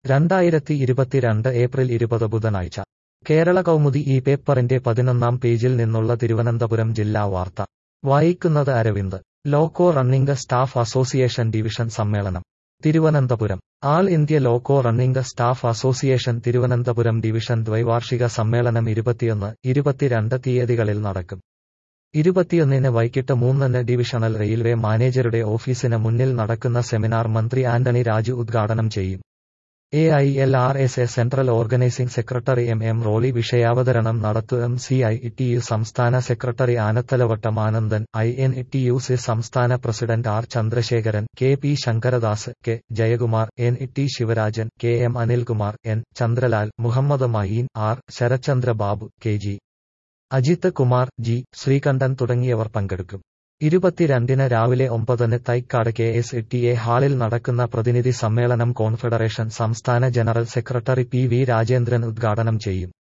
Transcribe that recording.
രണ്ടായിരത്തി ഇരുപത്തിരണ്ട് ഏപ്രിൽ ഇരുപത് ബുധനാഴ്ച കേരള കൗമുദി ഈ പേപ്പറിന്റെ പതിനൊന്നാം പേജിൽ നിന്നുള്ള തിരുവനന്തപുരം ജില്ലാ വാർത്ത വായിക്കുന്നത് Aravind loco running staff association division സമ്മേളനം Thiruvananthapuram all India loco running staff association Thiruvananthapuram division ദ്വൈവാർഷിക സമ്മേളനം ഇരുപത്തിയൊന്ന് ഇരുപത്തിരണ്ട് തീയതികളിൽ നടക്കും ഇരുപത്തിയൊന്നിന് വൈകിട്ട് മൂന്നിന് ഡിവിഷണൽ റെയിൽവേ മാനേജരുടെ ഓഫീസിന് മുന്നിൽ നടക്കുന്ന സെമിനാർ മന്ത്രി ആന്റണി രാജു ഉദ്ഘാടനം ചെയ്യും A I L R S A central organising secretary M M Roly വിഷയാവതരണം നടത്തും M C I T U സംസ്ഥാന സെക്രട്ടറി Anathalavattom Anandan I N T U C സംസ്ഥാന president R Chandrasekharan K P Sankaradas K Jayakumar N T Sivarajan K M Anilkumar N Chandralal Muhammad Maheen R Sarathchandra Babu K G Ajith Kumar G Sreekantan തുടങ്ങിയവർ പങ്കെടുക്കും ഇരുപത്തിരണ്ടിന് രാവിലെ ഒമ്പതിന് Thycaud K S T A ഹാളിൽ നടക്കുന്ന പ്രതിനിധി സമ്മേളനം കോൺഫെഡറേഷൻ സംസ്ഥാന general secretary P V Rajendran ഉദ്ഘാടനം ചെയ്യും